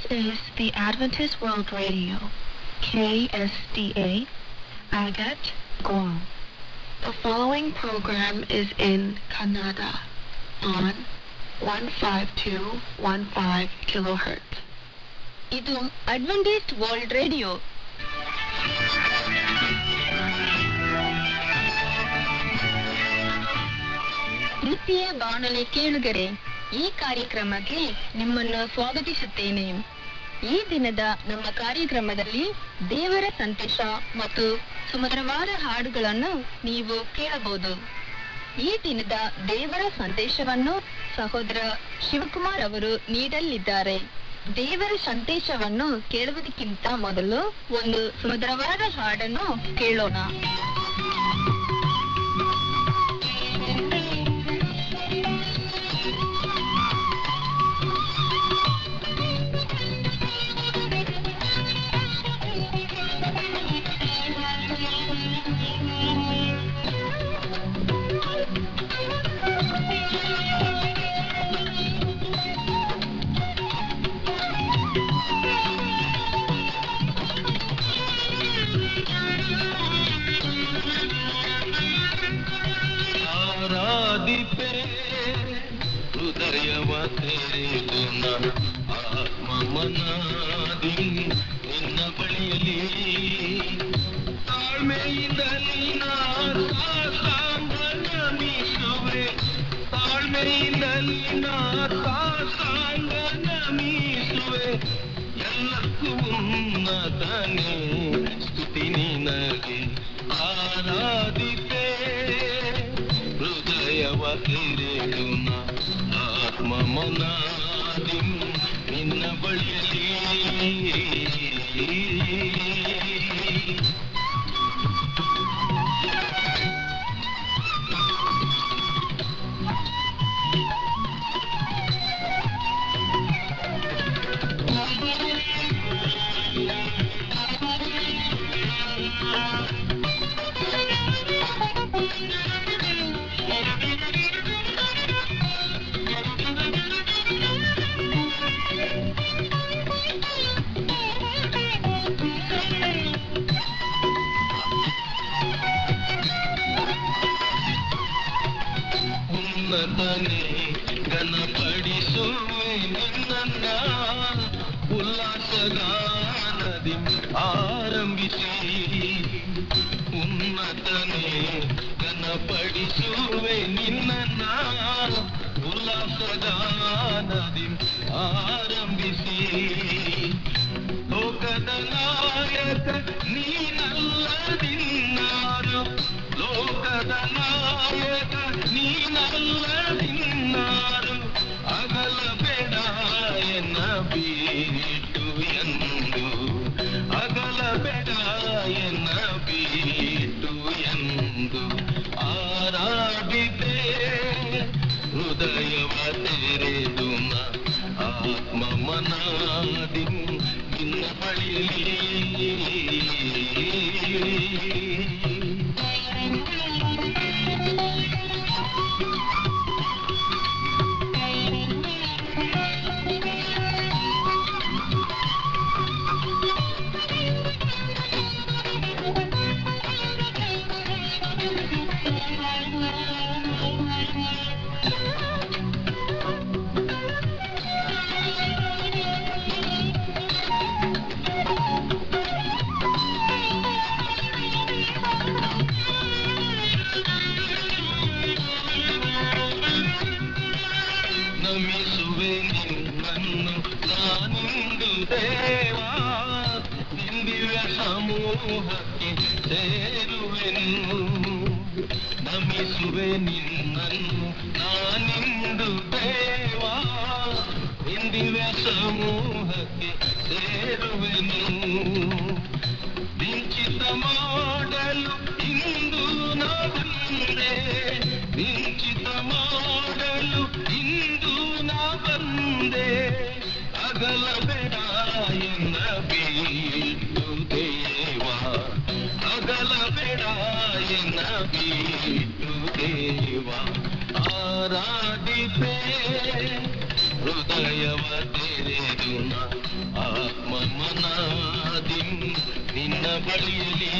is the Adventist World Radio, KSDA, Agat, Guam. The following program is in Kannada on 15215 kilohertz. ಇದು Adventist World Radio ಪ್ರೀತಿಯ ಬಾನುಲಿ ಕೇಳುಗರೆ ಈ ಕಾರ್ಯಕ್ರಮಕ್ಕೆ ನಿಮ್ಮನ್ನು ಸ್ವಾಗತಿಸುತ್ತೇನೆ ಈ ದಿನದ ನಮ್ಮ ಕಾರ್ಯಕ್ರಮದಲ್ಲಿ ದೇವರ ಸಂದೇಶ ಮತ್ತು ಸುಮಧುರವಾದ ಹಾಡುಗಳನ್ನು ನೀವು ಕೇಳಬಹುದು ಈ ದಿನದ ದೇವರ ಸಂದೇಶವನ್ನು ಸಹೋದರ ಶಿವಕುಮಾರ್ ಅವರು ನೀಡಲಿದ್ದಾರೆ ದೇವರ ಸಂದೇಶವನ್ನು ಕೇಳುವುದಕ್ಕಿಂತ ಮೊದಲು ಒಂದು ಸುಮಧುರವಾದ ಹಾಡನ್ನು ಕೇಳೋಣ ಆರಾಧಿಪೆ ಹೃದಯವ ತೆರೆದುನ ಆತ್ಮ ಮನಾದಿ ನಿನ್ನ ಬಳಿಯಲ್ಲಿ ತಾಳ್ಮೆಯಿಂದಲೇ ನಾನು ಸಾಂಗನಮಿಸುವೆ ತಾಳ್ಮೆಯಿಂದಲೇ ನಾನು ಸಾಂಗನಮಿಸುವೆ ಎಲ್ಲಕ್ಕೂ ಉನ್ನತನೇ ಸ್ತುತಿ ನಿನಗೆ ಆರಾಧಿಪೆ ಹೃದಯವ ತೆರೆದುನ ಆತ್ಮ ಮನಾದಿ ನಿನ್ನ ಬಳಿಯಲ್ಲಿ ಉನ್ನತನೇ ಘನಪಡಿಸುವೆ ನಿನ್ನ ಉಲ್ಲಾಸಗಾನದಿ ಆರಂಭಿಸಿ ಉನ್ನತನೇ ಘನಪಡಿಸುವೆ ನಿನ್ನ ಉಲ್ಲಾಸಗಾನದಿ ಆರಂಭಿಸಿ ಲೋಕದ ನಾಯಕ ನೀನಲ್ಲದಿನ್ನಾರು ಲೋಕದ ನಾಯಕ ನೀನಲ್ಲದಿನ್ನಾರು ಅಗಲಬೇಡ ಎನ್ನ ಬಿಟ್ಟು ಎಂದು ಅಗಲಬೇಡ ಎನ್ನ ಬಿಟ್ಟು ಎಂದು ಆರಾಧಿತೆ ಹೃದಯವ ತೆರೆದು ನ ಆತ್ಮ ಮನಾದಿ ನಿನ್ನ ಬಳಿಯಲ್ಲಿ ನಮಿಸುವೆ ನಿನ್ನನ್ನು ನಾನಿಂದು ದೇವಾ ನಿಂದಿವ ಸಮೂಹಕ್ಕೆ ಸೇರುವೆನು ನಮಿಸುವೆ ನಿನ್ನನ್ನು ನಾನಿಂದು ದೇವಾ ನಿಂದಿವ ಸಮೂಹಕ್ಕೆ ಸೇರುವೆನು ನಿಂಚಿತ ಮಾಡಲು ಇಂದು ನಾ ಬಂದೆ ನಿಂಚಿತ ಮಾಡಲು ಇಂದು ನಾ ಬಂದೆ ಅಗಲಬೇಡ ಎನ್ನ ಬಿಟ್ಟು ದೇವಾ ಅಗಲಬೇಡ ಎನ್ನ ಬಿಟ್ಟು ದೇವಾ ಆರಾಧಿಪೆ ಹೃದಯವ ತೆರೆದು ನ ಮನಾದಿ ನಿನ್ನ ಬಳಿಯಲ್ಲಿ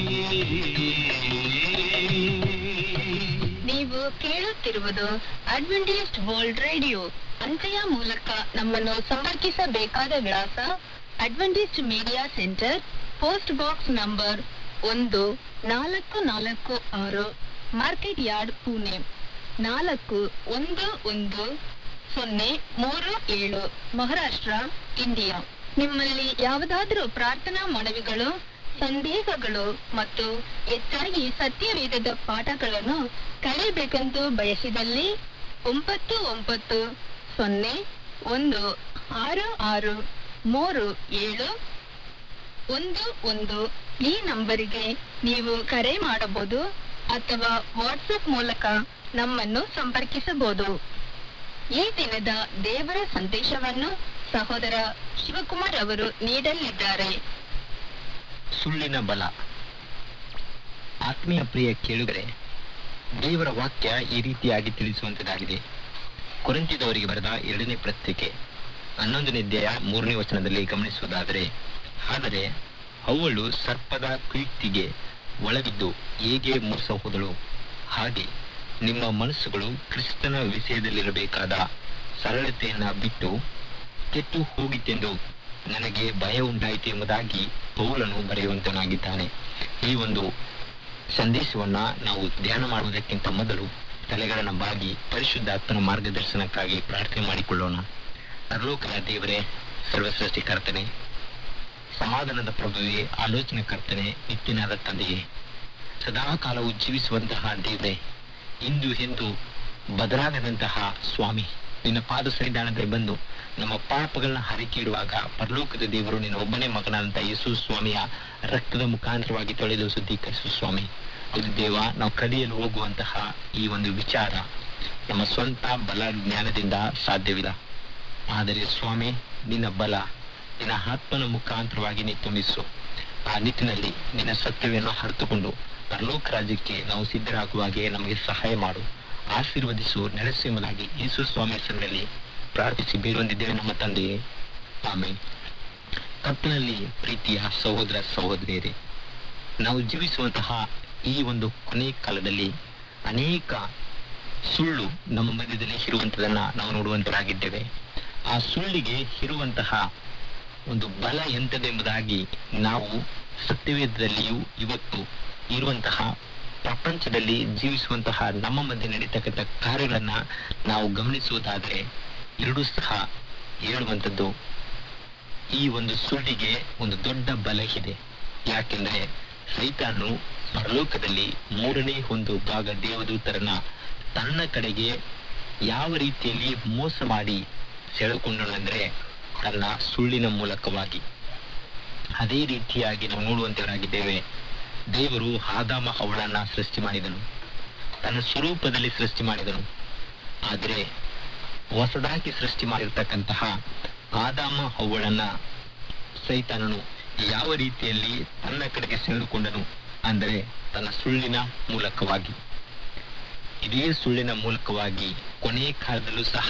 ನೀವು ಕೇಳುತ್ತಿರುವುದು ಅಡ್ವೆಂಟಿಸ್ಟ್ ವರ್ಲ್ಡ್ ರೇಡಿಯೋ ಅಂಚೆಯ ಮೂಲಕ ನಮ್ಮನ್ನು ಸಂಪರ್ಕಿಸಬೇಕಾದ ವಿಳಾಸ Adventist Media Centre post box number ಒಂದು ನಾಲ್ಕು ನಾಲ್ಕು ಆರು ಮಾರ್ಕೆಟ್ ಯಾರ್ಡ್ ಪುಣೆ ನಾಲ್ಕು ಒಂದು ಒಂದು ಸೊನ್ನೆ ಮೂರು ಏಳು ಮಹಾರಾಷ್ಟ್ರ ಇಂಡಿಯಾ ನಿಮ್ಮಲ್ಲಿ ಯಾವುದಾದರೂ ಪ್ರಾರ್ಥನಾ ಮನವಿಗಳು ಸಂದೇಹಗಳು ಮತ್ತು ಹೆಚ್ಚಾಗಿ ಸತ್ಯವೇದದ ಪಾಠಗಳನ್ನು ಕಲಿಯಬೇಕೆಂದು ಬಯಸಿದಲ್ಲಿ ಒಂಬತ್ತು ಒಂಬತ್ತು ಸೊನ್ನೆ ಒಂದು ಆರು ಆರು ಮೂರು ಏಳು ಒಂದು ಒಂದು ಈ ನಂಬರಿಗೆ ನೀವು ಕರೆ ಮಾಡಬಹುದು ಅಥವಾ ವಾಟ್ಸ್ಆಪ್ ಮೂಲಕ ನಮ್ಮನ್ನು ಸಂಪರ್ಕಿಸಬಹುದು ಈ ದಿನದ ದೇವರ ಸಂದೇಶವನ್ನು ಸಹೋದರ ಶಿವಕುಮಾರ್ ಅವರು ನೀಡಲಿದ್ದಾರೆ ಸುಳ್ಳಿನ ಬಲ ಆತ್ಮೀಯ ಪ್ರಿಯ ಕೇಳುಗರೆ ದೇವರ ವಾಕ್ಯ ಈ ರೀತಿಯಾಗಿ ತಿಳಿಸುವಂತದಾಗಿದೆ ಕೊರಂತಿದವರಿಗೆ ಬರೆದ ಎರಡನೇ ಪತ್ರಿಕೆ ಹನ್ನೊಂದನೇ ಅಧ್ಯಾಯ ಮೂರನೇ ವಚನದಲ್ಲಿ ಗಮನಿಸುವುದಾದರೆ ಆದರೆ ಅವಳು ಸರ್ಪದ ಕೀರ್ತಿಗೆ ಒಳಗಿದ್ದು ಹೇಗೆ ಮೋಸ ಹೋದಳು ಹಾಗೆ ನಿಮ್ಮ ಮನಸ್ಸುಗಳು ಕ್ರಿಸ್ತನ ವಿಷಯದಲ್ಲಿರಬೇಕಾದ ಸರಳತೆಯನ್ನ ಬಿಟ್ಟು ಕೆಟ್ಟು ಹೋಗಿತೆಂದು ನನಗೆ ಭಯ ಉಂಟಾಯಿತು ಎಂಬುದಾಗಿ ಪೌಲನು ಬರೆಯುವಂತನಾಗಿದ್ದಾನೆ ಈ ಒಂದು ಸಂದೇಶವನ್ನ ನಾವು ಧ್ಯಾನ ಮಾಡುವುದಕ್ಕಿಂತ ಮೊದಲು ತಲೆಗಳನ್ನ ಬಾಗಿ ಪರಿಶುದ್ಧಾತ್ಮನ ಮಾರ್ಗದರ್ಶನಕ್ಕಾಗಿ ಪ್ರಾರ್ಥನೆ ಮಾಡಿಕೊಳ್ಳೋಣ ಪರಲೋಕದ ದೇವರೇ ಸರ್ವಸೃಷ್ಟಿಕರ್ತನೆ ಸಮಾಧಾನದ ಪ್ರಭುವೆ ಆಲೋಚನೆ ಕರ್ತನೆ ನಿತ್ಯನಾದ ತಂದೆಯೇ ಸದಾ ಕಾಲವು ಜೀವಿಸುವಂತಹ ದೇವರೇ ಇಂದು ಎಂದು ಬದಲಾಗದಂತಹ ಸ್ವಾಮಿ ನಿನ್ನ ಪಾದ ಸನ್ನಿಧಾನದಲ್ಲಿ ಬಂದು ನಮ್ಮ ಪಾಪಗಳನ್ನ ಹರಿಕೆ ಇಡುವಾಗ ಪರಲೋಕದ ದೇವರು ನಿನ್ನ ಒಬ್ಬನೇ ಮಗನಾದಂತ ಯೇಸು ಸ್ವಾಮಿಯ ರಕ್ತದ ಮುಖಾಂತರವಾಗಿ ತೊಳೆದು ಶುದ್ಧೀಕರಿಸು ಸ್ವಾಮಿ ಹೌದು ದೇವ ನಾವು ಕಲಿಯಲು ಹೋಗುವಂತಹ ಈ ಒಂದು ವಿಚಾರ ನಮ್ಮ ಸ್ವಂತ ಬಲ ಜ್ಞಾನದಿಂದ ಸಾಧ್ಯವಿಲ್ಲ ಆದರೆ ಸ್ವಾಮಿ ನಿನ್ನ ಬಲ ನಿನ್ನ ಆತ್ಮನ ಮುಖಾಂತರವಾಗಿ ನೀ ತುಂಬಿಸು ಆ ನಿಟ್ಟಿನಲ್ಲಿ ನಿನ್ನ ಸತ್ಯವನ್ನು ಹರಿತುಕೊಂಡು ಪರಲೋಕ ರಾಜ್ಯಕ್ಕೆ ನಾವು ಸಿದ್ಧರಾಗುವ ಹಾಗೆ ನಮಗೆ ಸಹಾಯ ಮಾಡು ಆಶೀರ್ವದಿಸು ನಡೆಸು ಎಂಬುದಾಗಿ ಯೇಸು ಸ್ವಾಮಿ ಹೆಸರಿನಲ್ಲಿ ಪ್ರಾರ್ಥಿಸಿ ಬೇರೊಂದಿದ್ದೇವೆ ನಮ್ಮ ತಂದೆಯೇ ಆಮೇಲೆ ಕರ್ತನಲ್ಲಿ ಪ್ರೀತಿಯ ಸಹೋದರ ಸಹೋದರಿಯರೇ ನಾವು ಜೀವಿಸುವಂತಹ ಈ ಒಂದು ಕೊನೆ ಕಾಲದಲ್ಲಿ ಅನೇಕ ಸುಳ್ಳು ನಮ್ಮ ಮಧ್ಯದಲ್ಲಿ ಇರುವಂತದನ್ನ ನಾವು ನೋಡುವಂತರಾಗಿದ್ದೇವೆ ಆ ಸುಳ್ಳಿಗೆ ಇರುವಂತಹ ಒಂದು ಬಲ ಎಂತದೆಂಬುದಾಗಿ ನಾವು ಸತ್ಯವೇದದಲ್ಲಿಯೂ ಇವತ್ತು ಇರುವಂತಹ ಪ್ರಪಂಚದಲ್ಲಿ ಜೀವಿಸುವಂತಹ ನಮ್ಮ ಮಧ್ಯೆ ನಡೀತಕ್ಕಂಥ ಕಾರ್ಯಗಳನ್ನ ನಾವು ಗಮನಿಸುವುದಾದ್ರೆ ಎರಡೂ ಸಹ ಹೇಳುವಂಥದ್ದು ಈ ಒಂದು ಸುಳ್ಳಿಗೆ ಒಂದು ದೊಡ್ಡ ಬಲ ಇದೆ ಯಾಕೆಂದ್ರೆ ಸೈತಾನು ಪರಲೋಕದಲ್ಲಿ ಮೂರನೇ ಒಂದು ಭಾಗ ದೇವದೂತರನ್ನ ತನ್ನ ಕಡೆಗೆ ಯಾವ ರೀತಿಯಲ್ಲಿ ಮೋಸ ಮಾಡಿ ಸೆಳೆದುಕೊಂಡನಂದ್ರೆ ತನ್ನ ಸುಳ್ಳಿನ ಮೂಲಕವಾಗಿ ಅದೇ ರೀತಿಯಾಗಿ ನಾವು ನೋಡುವಂತವರಾಗಿದ್ದೇವೆ ದೇವರು ಆದಾಮ ಅವಳನ್ನ ಸೃಷ್ಟಿ ಮಾಡಿದನು ತನ್ನ ಸ್ವರೂಪದಲ್ಲಿ ಸೃಷ್ಟಿ ಮಾಡಿದನು ಆದರೆ ಹೊಸದಾಗಿ ಸೃಷ್ಟಿ ಮಾಡಿರ್ತಕ್ಕಂತಹ ಆದಾಮ ಅವಳನ್ನ ಸೈತಾನನು ಯಾವ ರೀತಿಯಲ್ಲಿ ತನ್ನ ಕಡೆಗೆ ಸೆಳೆದುಕೊಂಡನು ಅಂದರೆ ತನ್ನ ಸುಳ್ಳಿನ ಮೂಲಕವಾಗಿ ಇದೇ ಸುಳ್ಳಿನ ಮೂಲಕವಾಗಿ ಕೊನೆ ಕಾಲದಲ್ಲೂ ಸಹ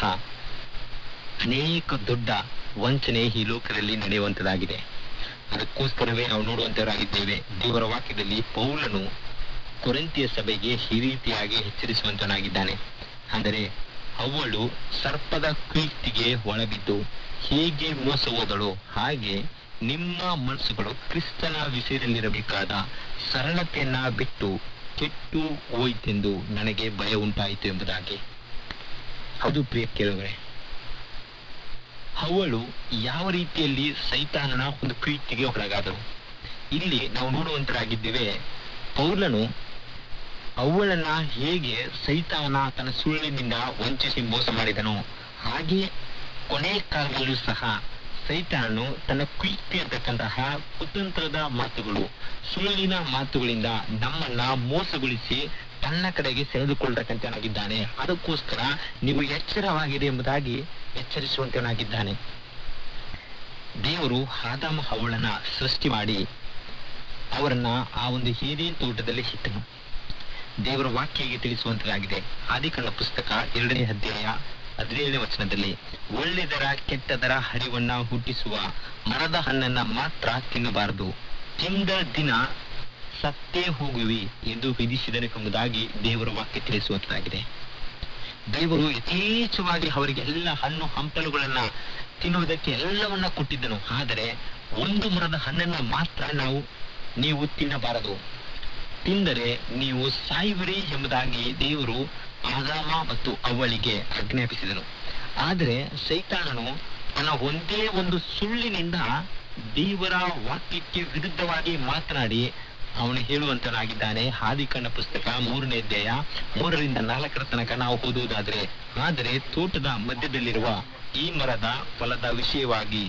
ಅನೇಕ ದೊಡ್ಡ ವಂಚನೆ ಈ ಲೋಕದಲ್ಲಿ ನಡೆಯುವಂತದಾಗಿದೆ ಅದಕ್ಕೋಸ್ಕರವೇ ನಾವು ನೋಡುವಂತವರಾಗಿದ್ದೇವೆ ದೇವರ ವಾಕ್ಯದಲ್ಲಿ ಪೌಲನು ಕೊರಂತಿಯ ಸಭೆಗೆ ಈ ರೀತಿಯಾಗಿ ಎಚ್ಚರಿಸುವಂತನಾಗಿದ್ದಾನೆ ಅಂದರೆ ಅವಳು ಸರ್ಪದ ಕೀರ್ತಿಗೆ ಒಳಬಿದ್ದು ಹೇಗೆ ಮೋಸ ಹೋದಳು ಹಾಗೆ ನಿಮ್ಮ ಮನಸ್ಸುಗಳು ಕ್ರಿಸ್ತನ ವಿಷಯದಲ್ಲಿರಬೇಕಾದ ಸರಳತೆಯನ್ನ ಬಿಟ್ಟು ಕೆಟ್ಟು ಹೋಯಿತೆಂದು ನನಗೆ ಭಯ ಉಂಟಾಯಿತು ಎಂಬುದಾಗಿ ಹೌದು ಪ್ರಿಯ ಕೇಳುವರೆ ಅವಳು ಯಾವ ರೀತಿಯಲ್ಲಿ ಸೈತಾನನ ಒಂದು ಕೀರ್ತಿಗೆ ಒಳಗಾದಳು ಇಲ್ಲಿ ನಾವು ನೋಡುವಂತರಾಗಿದ್ದೇವೆ ಪೌಲನು ಅವಳನ್ನ ಹೇಗೆ ಸೈತಾನ ತನ್ನ ಸುಳ್ಳಿನಿಂದ ವಂಚಿಸಿ ಮೋಸ ಮಾಡಿದನು ಹಾಗೆ ಕೊನೆ ಕಾಲದಲ್ಲೂ ಸಹ ಸೈತಾನನು ತನ್ನ ಕೀರ್ತಿ ಅಂತಕ್ಕಂತಹ ಕುತಂತ್ರದ ಮಾತುಗಳು ಸುಳ್ಳಿನ ಮಾತುಗಳಿಂದ ನಮ್ಮನ್ನ ಮೋಸಗೊಳಿಸಿ ತನ್ನ ಕಡೆಗೆ ಸೆಳೆದುಕೊಳ್ಳತಕ್ಕಂತನಾಗಿದ್ದಾನೆ ಅದಕ್ಕೋಸ್ಕರ ನೀವು ಎಚ್ಚರವಾಗಿದೆ ಎಂಬುದಾಗಿ ಎಚ್ಚರಿಸುವಂತನಾಗಿದ್ದಾನೆ ದೇವರು ಆದಾಮ ಅವಳನ್ನ ಸೃಷ್ಟಿ ಮಾಡಿ ಅವರನ್ನ ಆ ಒಂದು ಏದೇನ್ ತೋಟದಲ್ಲಿ ಇಟ್ಟನು ದೇವರ ವಾಕ್ಯಗೆ ತಿಳಿಸುವಂತದಾಗಿದೆ ಆದಿಕಾಂಡ ಪುಸ್ತಕ ಎರಡನೇ ಅಧ್ಯಾಯ ಹದಿನೇಳನೇ ವಚನದಲ್ಲಿ ಒಳ್ಳೆದರ ಕೆಟ್ಟದರ ಹರಿವನ್ನ ಹುಟ್ಟಿಸುವ ಮರದ ಹಣ್ಣನ್ನ ಮಾತ್ರ ತಿನ್ನಬಾರದು ತಿಂದ ದಿನ ಸತ್ತೇ ಹೋಗುವಿ ಎಂದು ವಿಧಿಸಿದನೆಂಬುದಾಗಿ ದೇವರ ವಾಕ್ಯ ತಿಳಿಸುವಂತಾಗಿದೆ ದೇವರು ಯಥೇಚ್ಛವಾಗಿ ಅವರಿಗೆ ಎಲ್ಲ ಹಣ್ಣು ಹಂಪಲುಗಳನ್ನ ತಿನ್ನುವುದಕ್ಕೆ ಎಲ್ಲವನ್ನ ಕೊಟ್ಟಿದ್ದನು ಆದರೆ ಒಂದು ಮರದ ಹಣ್ಣನ್ನ ಮಾತ್ರ ನಾವು ನೀವು ತಿನ್ನಬಾರದು ತಿಂದರೆ ನೀವು ಸಾಯುವಿರಿ ಎಂಬುದಾಗಿ ದೇವರು ಆದಾಮ ಮತ್ತು ಅವಳಿಗೆ ಆಜ್ಞಾಪಿಸಿದನು ಆದರೆ ಸೈತಾನನು ತನ್ನ ಒಂದೇ ಒಂದು ಸುಳ್ಳಿನಿಂದ ದೇವರ ವಾಕ್ಯಕ್ಕೆ ವಿರುದ್ಧವಾಗಿ ಮಾತನಾಡಿ ಅವನು ಹೇಳುವಂತನಾಗಿದ್ದಾನೆ ಆದಿಕಂಡ ಪುಸ್ತಕ ಮೂರನೇ ಅಧ್ಯಾಯ ಮೂರರಿಂದ ನಾಲ್ಕರ ತನಕ ನಾವು ಓದುವುದಾದ್ರೆ ಆದರೆ ತೋಟದ ಮಧ್ಯದಲ್ಲಿರುವ ಈ ಮರದ ಫಲದ ವಿಷಯವಾಗಿ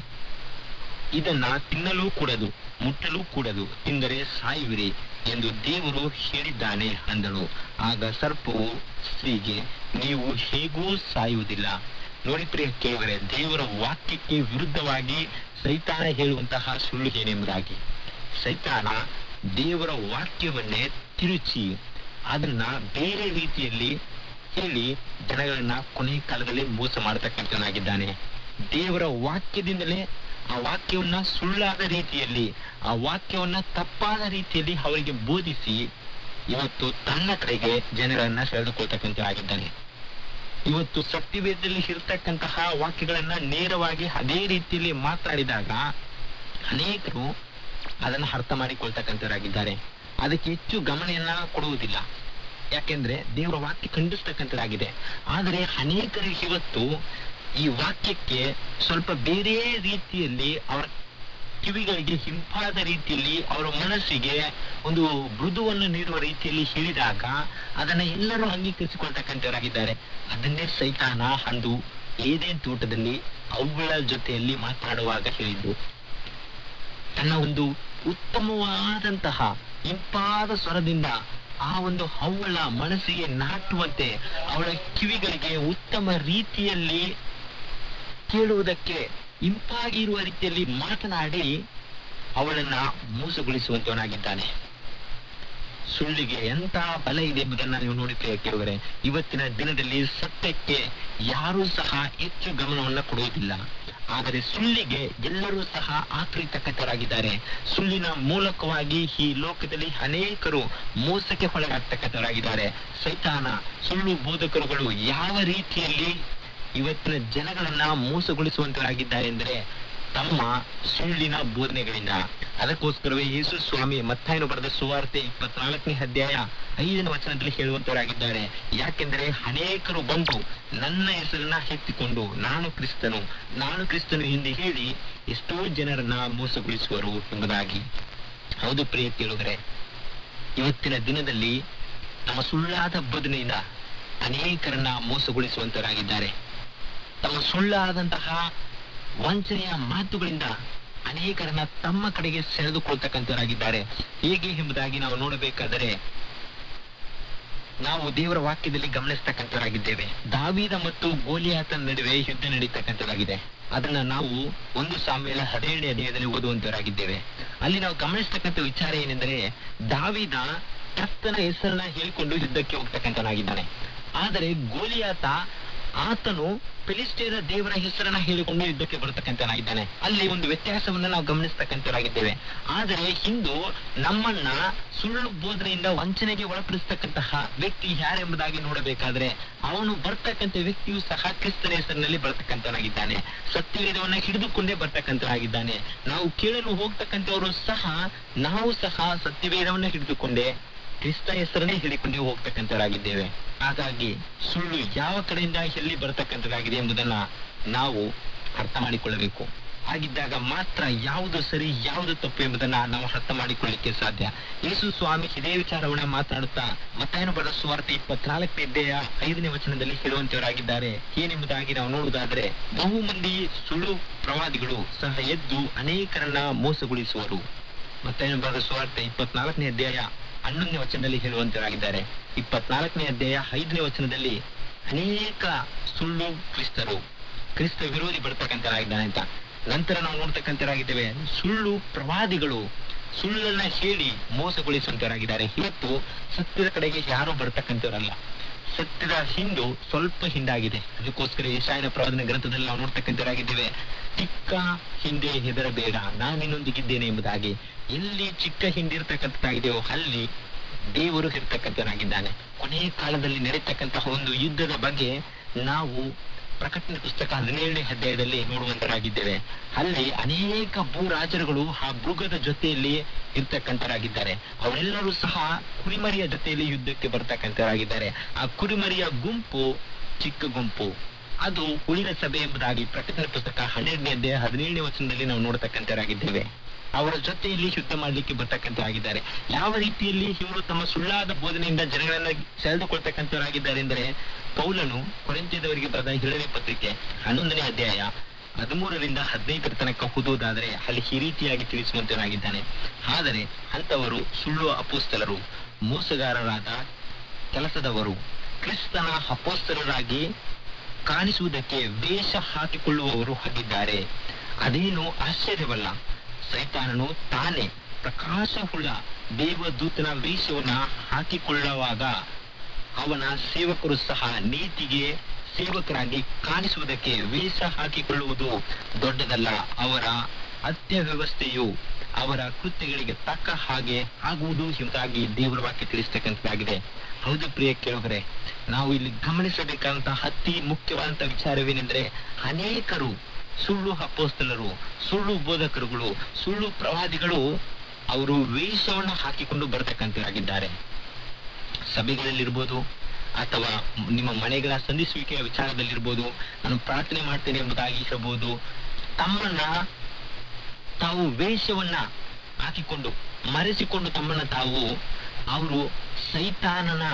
ಇದನ್ನ ತಿನ್ನಲೂ ಕೂಡದು ಮುಟ್ಟಲೂ ಕೂಡದು ತಿಂದರೆ ಸಾಯುವಿರಿ ಎಂದು ದೇವರು ಹೇಳಿದ್ದಾನೆ ಅಂದಳು ಆಗ ಸರ್ಪವು ಸ್ತ್ರೀಗೆ ನೀವು ಹೇಗೂ ಸಾಯುವುದಿಲ್ಲ ನೋಡಿ ಪ್ರಿಯ ಕೇಳಿದರೆ ದೇವರ ವಾಕ್ಯಕ್ಕೆ ವಿರುದ್ಧವಾಗಿ ಸೈತಾನ ಹೇಳುವಂತಹ ಸುಳ್ಳು ಏನೆಂಬುದಾಗಿ ಸೈತಾನ ದೇವರ ವಾಕ್ಯವನ್ನೇ ತಿರುಚಿ ಅದನ್ನ ಬೇರೆ ರೀತಿಯಲ್ಲಿ ಹೇಳಿ ಜನಗಳನ್ನ ಕೊನೆ ಕಾಲದಲ್ಲಿ ಮೋಸ ಮಾಡತಕ್ಕಂಥನಾಗಿದ್ದಾನೆ ದೇವರ ವಾಕ್ಯದಿಂದಲೇ ಆ ವಾಕ್ಯವನ್ನ ಸುಳ್ಳಾದ ರೀತಿಯಲ್ಲಿ ಆ ವಾಕ್ಯವನ್ನ ತಪ್ಪಾದ ರೀತಿಯಲ್ಲಿ ಅವರಿಗೆ ಬೋಧಿಸಿ ಇವತ್ತು ತನ್ನ ಕಡೆಗೆ ಜನರನ್ನ ಸೆಳೆದುಕೊಳ್ತಕ್ಕಂಥವಾಗಿದ್ದಾನೆ ಇವತ್ತು ಸತ್ಯವೇದದಲ್ಲಿ ಇರ್ತಕ್ಕಂತಹ ವಾಕ್ಯಗಳನ್ನ ನೇರವಾಗಿ ಅದೇ ರೀತಿಯಲ್ಲಿ ಮಾತಾಡಿದಾಗ ಅನೇಕರು ಅದನ್ನ ಅರ್ಥ ಮಾಡಿಕೊಳ್ತಕ್ಕಂಥವರಾಗಿದ್ದಾರೆ ಅದಕ್ಕೆ ಹೆಚ್ಚು ಗಮನೆಯನ್ನ ಕೊಡುವುದಿಲ್ಲ ಯಾಕೆಂದ್ರೆ ದೇವರ ವಾಕ್ಯ ಖಂಡಿಸ್ತಕ್ಕಂಥದ್ದಾಗಿದೆ ಆದರೆ ಅನೇಕರಿಗೆ ಇವತ್ತು ಈ ವಾಕ್ಯಕ್ಕೆ ಸ್ವಲ್ಪ ಬೇರೆ ರೀತಿಯಲ್ಲಿ ಅವರ ಕಿವಿಗಳಿಗೆ ಹಿಂಪಾದ ರೀತಿಯಲ್ಲಿ ಅವರ ಮನಸ್ಸಿಗೆ ಒಂದು ಮೃದುವನ್ನು ನೀಡುವ ರೀತಿಯಲ್ಲಿ ಹೇಳಿದಾಗ ಅದನ್ನ ಎಲ್ಲರೂ ಅಂಗೀಕರಿಸಿಕೊಳ್ತಕ್ಕಂಥವರಾಗಿದ್ದಾರೆ ಅದನ್ನೇ ಸೈತಾನ ಅಂದು ಏದೇನ್ ತೋಟದಲ್ಲಿ ಅವುಗಳ ಜೊತೆಯಲ್ಲಿ ಮಾತನಾಡುವಾಗ ಹೇಳಿದ್ದು ತನ್ನ ಒಂದು ಉತ್ತಮವಾದಂತಹ ಇಂಪಾದ ಸ್ವರದಿಂದ ಆ ಒಂದು ಅವಳ ಮನಸ್ಸಿಗೆ ನಾಟುವಂತೆ ಅವಳ ಕಿವಿಗಳಿಗೆ ಉತ್ತಮ ರೀತಿಯಲ್ಲಿ ಕೇಳುವುದಕ್ಕೆ ಇಂಪಾಗಿ ಇರುವ ರೀತಿಯಲ್ಲಿ ಮಾತನಾಡಿ ಅವಳನ್ನ ಮೋಸಗೊಳಿಸುವಂತವನಾಗಿದ್ದಾನೆ ಸುಳ್ಳಿಗೆ ಎಂತ ಬಲ ಇದೆ ಎಂಬುದನ್ನ ನೀವು ನೋಡುತ್ತೇವೆ ಕೇಳಿದರೆ ಇವತ್ತಿನ ದಿನದಲ್ಲಿ ಸತ್ಯಕ್ಕೆ ಯಾರೂ ಸಹ ಹೆಚ್ಚು ಗಮನವನ್ನ ಕೊಡುವುದಿಲ್ಲ ಆದರೆ ಸುಳ್ಳಿಗೆ ಎಲ್ಲರೂ ಸಹ ಆಕೃತಕ್ಕಂಥವರಾಗಿದ್ದಾರೆ ಸುಳ್ಳಿನ ಮೂಲಕವಾಗಿ ಈ ಲೋಕದಲ್ಲಿ ಅನೇಕರು ಮೋಸಕ್ಕೆ ಒಳಗಾಗ್ತಕ್ಕಂಥವರಾಗಿದ್ದಾರೆ ಸೈತಾನ ಸುಳ್ಳು ಬೋಧಕರುಗಳು ಯಾವ ರೀತಿಯಲ್ಲಿ ಇವತ್ತಿನ ಜನಗಳನ್ನ ಮೋಸಗೊಳಿಸುವಂತವರಾಗಿದ್ದಾರೆ ಎಂದರೆ ತಮ್ಮ ಸುಳ್ಳಿನ ಬೋಧನೆಗಳಿಂದ ಅದಕ್ಕೋಸ್ಕರವೇ ಯೇಸು ಸ್ವಾಮಿ ಮತ್ತಾಯನು ಬರೆದ ಸುವಾರ್ತೆ ಇಪ್ಪತ್ನಾಲ್ಕನೇ ಅಧ್ಯಾಯ ಐದನೇ ವಚನದಲ್ಲಿ ಹೇಳುವಂತವರಾಗಿದ್ದಾರೆ ಯಾಕೆಂದರೆ ಅನೇಕರು ಬಂದು ನನ್ನ ಹೆಸರನ್ನ ಎತ್ತಿಕೊಂಡು ನಾನು ಕ್ರಿಸ್ತನು ನಾನು ಕ್ರಿಸ್ತನು ಎಂದು ಹೇಳಿ ಎಷ್ಟೋ ಜನರನ್ನ ಮೋಸಗೊಳಿಸುವರು ಎಂಬುದಾಗಿ ಹೌದು ಪ್ರಿಯ ಕೇಳುಗರೆ ಇವತ್ತಿನ ದಿನದಲ್ಲಿ ನಮ್ಮ ಸುಳ್ಳಾದ ಬೋಧನೆಯಿಂದ ಅನೇಕರನ್ನ ಮೋಸಗೊಳಿಸುವಂತವರಾಗಿದ್ದಾರೆ ತಮ್ಮ ಸುಳ್ಳಾದಂತಹ ವಂಚನೆಯ ಮಾತುಗಳಿಂದ ಅನೇಕರನ್ನ ತಮ್ಮ ಕಡೆಗೆ ಸೆಳೆದುಕೊಳ್ತಕ್ಕಂಥವರಾಗಿದ್ದಾರೆ ಹೇಗೆ ಎಂಬುದಾಗಿ ನಾವು ನೋಡಬೇಕಾದರೆ ನಾವು ದೇವರ ವಾಕ್ಯದಲ್ಲಿ ಗಮನಿಸ್ತಕ್ಕಂಥವರಾಗಿದ್ದೇವೆ ದಾವೀದ ಮತ್ತು ಗೋಲಿಯಾತನ ನಡುವೆ ಯುದ್ಧ ನಡೀತಕ್ಕಂಥದ್ದಾಗಿದೆ ಅದನ್ನ ನಾವು ಒಂದು ಸಾಮೇಲ ಹದಿನೇಳನೇ ಅಧ್ಯಾಯದಲ್ಲಿ ಓದುವಂತವರಾಗಿದ್ದೇವೆ ಅಲ್ಲಿ ನಾವು ಗಮನಿಸ್ತಕ್ಕಂಥ ವಿಚಾರ ಏನೆಂದರೆ ದಾವಿದ ಕರ್ತನ ಹೆಸರನ್ನ ಹೇಳಿಕೊಂಡು ಯುದ್ಧಕ್ಕೆ ಹೋಗ್ತಕ್ಕಂಥನಾಗಿದ್ದಾನೆ ಆದರೆ ಗೋಲಿಯಾತ ಆತನು ಫಿಲಿಸ್ತೀರ ದೇವರ ಹೆಸರನ್ನ ಹೇಳಿಕೊಂಡು ಯುದ್ಧಕ್ಕೆ ಬರತಕ್ಕಂತನಾಗಿದ್ದಾನೆ ಅಲ್ಲಿ ಒಂದು ವ್ಯತ್ಯಾಸವನ್ನ ನಾವು ಗಮನಿಸ್ತಕ್ಕಂಥವರಾಗಿದ್ದೇವೆ ಆದರೆ ಇಂದು ನಮ್ಮನ್ನ ಸುಳ್ಳು ಬೋಧನೆಯಿಂದ ವಂಚನೆಗೆ ಒಳಪಡಿಸ್ತಕ್ಕಂತಹ ವ್ಯಕ್ತಿ ಯಾರೆಂಬುದಾಗಿ ನೋಡಬೇಕಾದ್ರೆ ಅವನು ಬರ್ತಕ್ಕಂಥ ವ್ಯಕ್ತಿಯು ಸಹ ಕ್ರಿಸ್ತನ ಹೆಸರಿನಲ್ಲಿ ಬರ್ತಕ್ಕಂಥವನಾಗಿದ್ದಾನೆ ಸತ್ಯವೇದವನ್ನ ಹಿಡಿದುಕೊಂಡೇ ಬರ್ತಕ್ಕಂಥವನಾಗಿದ್ದಾನೆ ನಾವು ಕೇಳಲು ಹೋಗ್ತಕ್ಕಂಥವರು ಸಹ ನಾವು ಸಹ ಸತ್ಯವೇದವನ್ನ ಹಿಡಿದುಕೊಂಡೇ ಕ್ರಿಸ್ತ ಹೆಸರನ್ನೇ ಹೇಳಿಕೊಂಡು ಹೋಗ್ತಕ್ಕಂಥವರಾಗಿದ್ದೇವೆ ಹಾಗಾಗಿ ಸುಳ್ಳು ಯಾವ ಕಡೆಯಿಂದ ಎಲ್ಲಿ ಬರತಕ್ಕಂಥದ್ದಾಗಿದೆ ಎಂಬುದನ್ನ ನಾವು ಅರ್ಥ ಮಾಡಿಕೊಳ್ಳಬೇಕು ಹಾಗಿದ್ದಾಗ ಮಾತ್ರ ಯಾವುದು ಸರಿ ಯಾವುದು ತಪ್ಪು ಎಂಬುದನ್ನ ನಾವು ಅರ್ಥ ಮಾಡಿಕೊಳ್ಳಿಕ್ಕೆ ಸಾಧ್ಯ ಯೇಸು ಸ್ವಾಮಿ ಇದೇ ವಿಚಾರವನ್ನ ಮಾತನಾಡುತ್ತಾ ಮತ್ತಾಯನು ಬರೆದ ಸುವಾರ್ತೆ ಇಪ್ಪತ್ನಾಲ್ಕನೇ ಅಧ್ಯಾಯ ಐದನೇ ವಚನದಲ್ಲಿ ಹೇಳುವಂತವರಾಗಿದ್ದಾರೆ ಏನೆಂಬುದಾಗಿ ನಾವು ನೋಡುವುದಾದ್ರೆ ಬಹು ಮಂದಿ ಸುಳ್ಳು ಪ್ರವಾದಿಗಳು ಸಹ ಎದ್ದು ಅನೇಕರನ್ನ ಮೋಸಗೊಳಿಸುವರು ಮತ್ತಾಯನು ಬರೆದ ಸುವಾರ್ತೆ ಇಪ್ಪತ್ನಾಲ್ಕನೇ ಅಧ್ಯಾಯ ಹನ್ನೊಂದನೇ ವಚನದಲ್ಲಿ ಹೇಳುವಂತವರಾಗಿದ್ದಾರೆ ಇಪ್ಪತ್ನಾಲ್ಕನೇ ಅಧ್ಯಾಯ ಐದನೇ ವಚನದಲ್ಲಿ ಅನೇಕ ಸುಳ್ಳು ಕ್ರಿಸ್ತರು ಕ್ರಿಸ್ತ ವಿರೋಧಿ ಬರ್ತಕ್ಕಂಥರಾಗಿದ್ದಾನೆ ಅಂತ ನಂತರ ನಾವು ನೋಡ್ತಕ್ಕಂಥರಾಗಿದ್ದೇವೆ ಸುಳ್ಳು ಪ್ರವಾದಿಗಳು ಸುಳ್ಳನ್ನ ಹೇಳಿ ಮೋಸಗೊಳಿಸುವಂತವರಾಗಿದ್ದಾರೆ ಇವತ್ತು ಸತ್ಯದ ಕಡೆಗೆ ಯಾರು ಬರ್ತಕ್ಕಂಥವರಲ್ಲ ಸತ್ಯದ ಹಿಂಡು ಸ್ವಲ್ಪ ಹಿಂಡಾಗಿದೆ ಅದಕ್ಕೋಸ್ಕರ ಯಶಾಯನ ಪ್ರವಾದನ ಗ್ರಂಥದಲ್ಲಿ ನಾವು ನೋಡ್ತಕ್ಕಂಥವರಾಗಿದ್ದೇವೆ ಚಿಕ್ಕ ಹಿಂದೆ ಹೆದರಬೇಡ ನಾನು ನಿನ್ನೊಂದಿಗಿದ್ದೇನೆ ಎಂಬುದಾಗಿ ಎಲ್ಲಿ ಚಿಕ್ಕ ಹಿಂಡಿರ್ತಕ್ಕಂಥದ್ದಾಗಿದೆಯೋ ಅಲ್ಲಿ ದೇವರು ಇರ್ತಕ್ಕಂಥನಾಗಿದ್ದಾನೆ ಕೊನೆಯ ಕಾಲದಲ್ಲಿ ನಡೀತಕ್ಕಂತಹ ಒಂದು ಯುದ್ಧದ ಬಗ್ಗೆ ನಾವು ಪ್ರಕಟಣೆ ಪುಸ್ತಕ ಹದಿನೇಳನೇ ಅಧ್ಯಾಯದಲ್ಲಿ ನೋಡುವಂತರಾಗಿದ್ದೇವೆ ಅಲ್ಲಿ ಅನೇಕ ಭೂರಾಜರುಗಳು ಆ ಮೃಗದ ಜೊತೆಯಲ್ಲಿ ಇರ್ತಕ್ಕಂಥರಾಗಿದ್ದಾರೆ ಅವರೆಲ್ಲರೂ ಸಹ ಕುರಿಮರಿಯ ಜೊತೆಯಲ್ಲಿ ಯುದ್ಧಕ್ಕೆ ಬರ್ತಕ್ಕಂಥರಾಗಿದ್ದಾರೆ ಆ ಕುರಿಮರಿಯ ಗುಂಪು ಚಿಕ್ಕ ಗುಂಪು ಅದು ಉಳಿದ ಸಭೆ ಎಂಬುದಾಗಿ ಪ್ರಕಟಣೆ ಪುಸ್ತಕ ಹನ್ನೆರಡನೇ ಅಧ್ಯಾಯ ಹದಿನೇಳನೇ ವಚನದಲ್ಲಿ ನಾವು ನೋಡತಕ್ಕಂಥರಾಗಿದ್ದೇವೆ ಅವರ ಜೊತೆಯಲ್ಲಿ ಯುದ್ಧ ಮಾಡಲಿಕ್ಕೆ ಬರ್ತಕ್ಕಂಥರಾಗಿದ್ದಾರೆ ಯಾವ ರೀತಿಯಲ್ಲಿ ಇವರು ತಮ್ಮ ಸುಳ್ಳಾದ ಬೋಧನೆಯಿಂದ ಜನಗಳನ್ನ ಸೆಳೆದುಕೊಳ್ತಕ್ಕಂಥವರಾಗಿದ್ದಾರೆ ಎಂದರೆ ಪೌಲನು ಕೊರೆಂತ್ಯದವರಿಗೆ ಬರೆದ ಏಳನೇ ಪತ್ರಿಕೆ ಹನ್ನೊಂದನೇ ಅಧ್ಯಾಯ ಹದಿಮೂರರಿಂದ ಹದಿನೈದರ ತನಕ ಓದುವುದಾದರೆ ಅಲ್ಲಿ ಈ ರೀತಿಯಾಗಿ ತಿಳಿಸುವಂತನಾಗಿದ್ದಾನೆ ಆದರೆ ಅಂತವರು ಸುಳ್ಳು ಅಪೋಸ್ತಲರು ಮೋಸಗಾರರಾದ ಕೆಲಸದವರು ಕ್ರಿಸ್ತನ ಅಪೋಸ್ತಲರಾಗಿ ಕಾಣಿಸುವುದಕ್ಕೆ ವೇಷ ಹಾಕಿಕೊಳ್ಳುವವರು ಆಗಿದ್ದಾರೆ ಅದೇನು ಆಶ್ಚರ್ಯವಲ್ಲ ಸೈತಾನನು ತಾನೇ ಪ್ರಕಾಶವುಳ್ಳ ದೇವದೂತನ ವೇಷವನ್ನ ಹಾಕಿಕೊಳ್ಳುವಾಗ ಅವನ ಸೇವಕರು ಸಹ ನೀತಿಗೆ ಸೇವಕರಾಗಿ ಕಾಣಿಸುವುದಕ್ಕೆ ವೇಷ ಹಾಕಿಕೊಳ್ಳುವುದು ದೊಡ್ಡದಲ್ಲ ಅವರ ಅತ್ಯ ವ್ಯವಸ್ಥೆಯು ಅವರ ಕೃತ್ಯಗಳಿಗೆ ತಕ್ಕ ಹಾಗೆ ಆಗುವುದು ಎಂಬುದಾಗಿ ದೇವರ ವಾಕ್ಯ ತಿಳಿಸ್ತಕ್ಕಂಥದ್ದಾಗಿದೆ ಹೌದು ಪ್ರಿಯ ಕೇಳುಗರೆ ನಾವು ಇಲ್ಲಿ ಗಮನಿಸಬೇಕಾದಂತಹ ಅತಿ ಮುಖ್ಯವಾದಂತಹ ವಿಚಾರವೇನೆಂದರೆ ಅನೇಕರು ಸುಳ್ಳು ಅಪೋಸ್ತಲರು ಸುಳ್ಳು ಬೋಧಕರುಗಳು ಸುಳ್ಳು ಪ್ರವಾದಿಗಳು ಅವರು ವೇಷವನ್ನು ಹಾಕಿಕೊಂಡು ಬರತಕ್ಕಂಥವರಾಗಿದ್ದಾರೆ ಸಭೆಗಳಲ್ಲಿರ್ಬೋದು ಅಥವಾ ನಿಮ್ಮ ಮನೆಗಳ ಸಂಧಿಸುವಿಕೆಯ ವಿಚಾರದಲ್ಲಿರ್ಬೋದು ನಾನು ಪ್ರಾರ್ಥನೆ ಮಾಡ್ತೇನೆ ಎಂಬುದಾಗಿ ಇರಬಹುದು ತಮ್ಮನ್ನ ತಾವು ವೇಷವನ್ನ ಹಾಕಿಕೊಂಡು ಮರೆಸಿಕೊಂಡು ತಮ್ಮನ್ನ ತಾವು ಅವರು ಸೈತಾನನ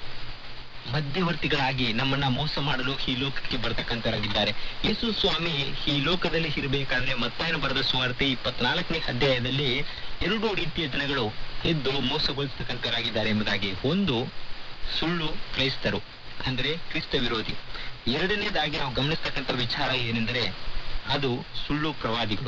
ಮಧ್ಯವರ್ತಿಗಳಾಗಿ ನಮ್ಮನ್ನ ಮೋಸ ಮಾಡಲು ಈ ಲೋಕಕ್ಕೆ ಬರ್ತಕ್ಕಂಥವರಾಗಿದ್ದಾರೆ ಯೇಸು ಸ್ವಾಮಿ ಈ ಲೋಕದಲ್ಲಿ ಇರಬೇಕಾದ್ರೆ ಮತ್ತಾಯನ ಬರೆದ ಸುವಾರ್ತೆ ಇಪ್ಪತ್ನಾಲ್ಕನೇ ಅಧ್ಯಾಯದಲ್ಲಿ ಎರಡು ರೀತಿಯ ಜನಗಳು ಎದ್ದು ಮೋಸಗೊಳಿಸ್ತಕ್ಕಂಥವರಾಗಿದ್ದಾರೆ ಎಂಬುದಾಗಿ ಒಂದು ಸುಳ್ಳು ಕ್ರೈಸ್ತರು ಅಂದ್ರೆ ಕ್ರಿಸ್ತ ವಿರೋಧಿ ಎರಡನೇದಾಗಿ ನಾವು ಗಮನಿಸ್ತಕ್ಕಂಥ ವಿಚಾರ ಏನೆಂದರೆ ಅದು ಸುಳ್ಳು ಪ್ರವಾದಿಗಳು